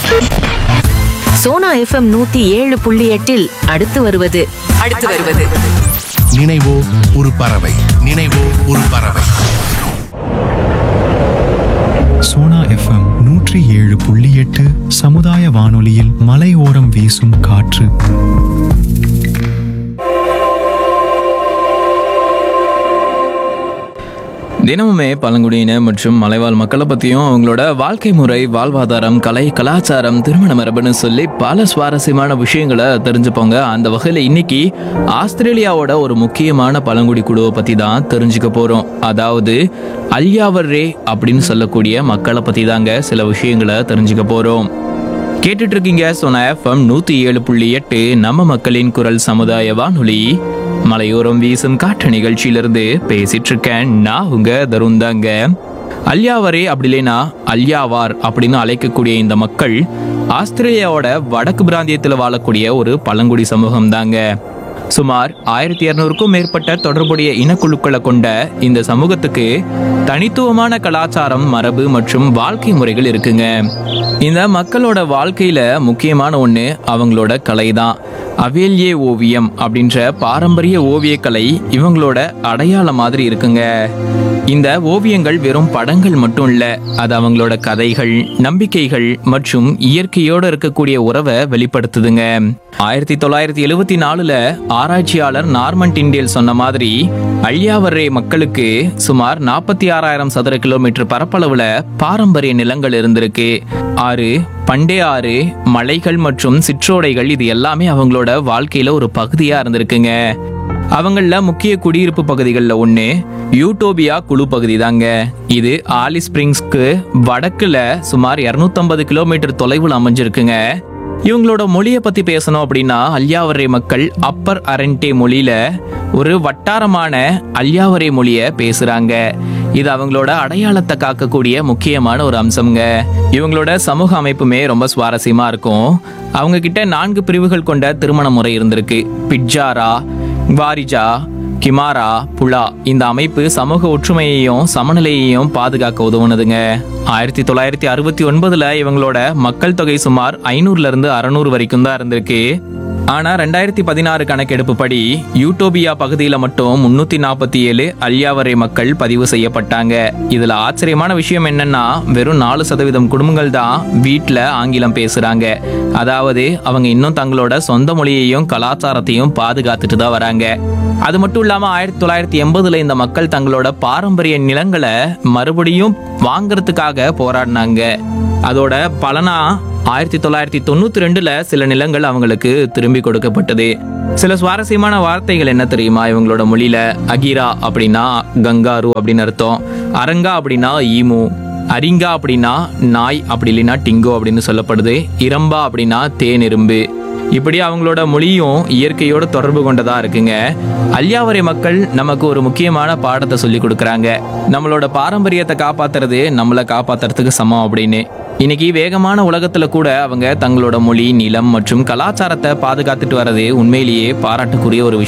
Sona FM நூத்தி ஏழு புள்ளி எட்டில் அடுத்து வருவது அடுத்து வருவது நினைவோ ஒரு பறவை நினைவோ ஒரு பறவை சோனா எஃப்எம் நூற்றி ஏழு புள்ளி எட்டு சமுதாய வானொலியில் மலையோரம் வீசும் காற்று தினமுமே பழங்குடியினர் மற்றும் மலைவாழ் மக்களை பற்றியும் அவங்களோட வாழ்க்கை முறை வாழ்வாதாரம் கலை கலாச்சாரம் திருமண மரபுன்னு சொல்லி பல சுவாரஸ்யமான விஷயங்களை தெரிஞ்சுப்போங்க அந்த வகையில் இன்னைக்கு ஆஸ்திரேலியாவோட ஒரு முக்கியமான பழங்குடி குழுவை பற்றி தான் தெரிஞ்சுக்க போகிறோம் அதாவது அல்யாவர் ரே அப்படின்னு சொல்லக்கூடிய மக்களை பற்றி தாங்க சில விஷயங்களை தெரிஞ்சுக்க போகிறோம் கேட்டுட்டு இருக்கீங்க சோனா எஃப்எம் நூற்றி ஏழு புள்ளி எட்டு நம்ம மக்களின் குரல் சமுதாய வானொலி மலையோரம் வீசும் காற்று நிகழ்ச்சியிலிருந்து பேசிட்டு இருக்கேன் நான் உங்க தருந்தாங்க அல்யாவரே அப்படி இல்லைனா அல்யாவார் அப்படின்னு அழைக்கக்கூடிய இந்த மக்கள் ஆஸ்திரேலியாவோட வடக்கு பிராந்தியத்தில் வாழக்கூடிய ஒரு பழங்குடி சமூகம் தாங்க சுமார் ஆயிரத்தி இரநூறுக்கும் மேற்பட்ட தொடர்புடைய இனக்குழுக்களை கொண்ட இந்த சமூகத்துக்கு தனித்துவமான கலாச்சாரம் மரபு மற்றும் வாழ்க்கை முறைகள் இருக்குங்க இந்த மக்களோட வாழ்க்கையில முக்கியமான ஒண்ணு அவங்களோட கலை தான் அவேல்யே ஓவியம் அப்படின்ற பாரம்பரிய ஓவியக்கலை இவங்களோட அடையாளம் மாதிரி இருக்குங்க இந்த ஓவியங்கள் வெறும் படங்கள் மட்டும் இல்ல அது அவங்களோட கதைகள் நம்பிக்கைகள் மற்றும் இயற்கையோட இருக்கக்கூடிய உறவை வெளிப்படுத்துதுங்க ஆயிரத்தி தொள்ளாயிரத்தி எழுவத்தி நாலுல ஆராய்ச்சியாளர் நார்மன் டிண்டேல் சொன்ன மாதிரி அழியாவர்ரே மக்களுக்கு சுமார் நாற்பத்தி ஆறாயிரம் சதுர கிலோமீட்டர் பரப்பளவுல பாரம்பரிய நிலங்கள் இருந்திருக்கு ஆறு பண்டே ஆறு மலைகள் மற்றும் சிற்றோடைகள் இது எல்லாமே அவங்களோட வாழ்க்கையில ஒரு பகுதியா இருந்திருக்குங்க அவங்கள முக்கிய குடியிருப்பு பகுதிகளில் ஒன்று யூட்டோபியா குழு பகுதி தாங்க இது ஆலி ஸ்பிரிங்ஸ்க்கு வடக்குல சுமார் 250 கிலோமீட்டர் தொலைவில் அமைஞ்சிருக்குங்க இவங்களோட மொழியை பத்தி பேசணும் அப்படின்னா அல்யாவரே மக்கள் அப்பர் அரண்டே மொழியில ஒரு வட்டாரமான அல்யாவரே மொழியை பேசுறாங்க இது அவங்களோட அடையாளத்தை காக்கக்கூடிய முக்கியமான ஒரு அம்சம்ங்க இவங்களோட சமூக அமைப்புமே ரொம்ப சுவாரஸ்யமா இருக்கும் அவங்க கிட்ட நான்கு பிரிவுகள் கொண்ட திருமண முறை இருந்திருக்கு பிட்ஜாரா வாரிஜா கிமாரா புலா இந்த அமைப்பு சமூக ஒற்றுமையையும் சமநிலையையும் பாதுகாக்க உதவுனதுங்க ஆயிரத்தி தொள்ளாயிரத்தி அறுபத்தி ஒன்பதுல இவங்களோட மக்கள் தொகை சுமார் ஐநூறுல இருந்து அறநூறு வரைக்கும் தான் இருந்திருக்கு ஆனா ரெண்டாயிரத்தி பதினாறு கணக்கெடுப்பு படி யூட்டோபியா பகுதியில மட்டும் முன்னூத்தி நாற்பத்தி ஏழு அல்யாவரை மக்கள் பதிவு செய்யப்பட்டாங்க இதுல ஆச்சரியமான விஷயம் என்னன்னா வெறும் நாலு சதவீதம் குடும்பங்கள் தான் வீட்ல ஆங்கிலம் பேசுறாங்க அதாவது அவங்க இன்னும் தங்களோட சொந்த மொழியையும் கலாச்சாரத்தையும் பாதுகாத்துட்டு தான் வராங்க அது மட்டும் இல்லாம ஆயிரத்தி தொள்ளாயிரத்தி எண்பதுல இந்த மக்கள் தங்களோட பாரம்பரிய நிலங்களை மறுபடியும் வாங்குறதுக்காக போராடினாங்க அதோட பலனா ஆயிரத்தி தொள்ளாயிரத்தி தொண்ணூத்தி ரெண்டுல சில நிலங்கள் அவங்களுக்கு திரும்பி கொடுக்கப்பட்டது சில சுவாரஸ்யமான வார்த்தைகள் என்ன தெரியுமா இவங்களோட மொழியில அகிரா அப்படின்னா கங்காரு அப்படின்னு அர்த்தம் அரங்கா அப்படின்னா ஈமு அரிங்கா அப்படின்னா நாய் அப்படி இல்லைன்னா டிங்கோ அப்படின்னு சொல்லப்படுது இரம்பா அப்படின்னா தேனெரும்பு இப்படி அவங்களோட மொழியும் இயற்கையோட தொடர்பு கொண்டதா இருக்குங்க அல்யாவரை மக்கள் நமக்கு ஒரு முக்கியமான பாடத்தை சொல்லி கொடுக்குறாங்க நம்மளோட பாரம்பரியத்தை காப்பாத்துறது நம்மளை காப்பாத்துறதுக்கு சமம் அப்படின்னு இன்னைக்கு வேகமான உலகத்துல கூட அவங்க தங்களோட மொழி நிலம் மற்றும் கலாச்சாரத்தை பாதுகாத்துட்டு வர்றது உண்மையிலேயே பாராட்டுக்குரிய ஒரு விஷயம்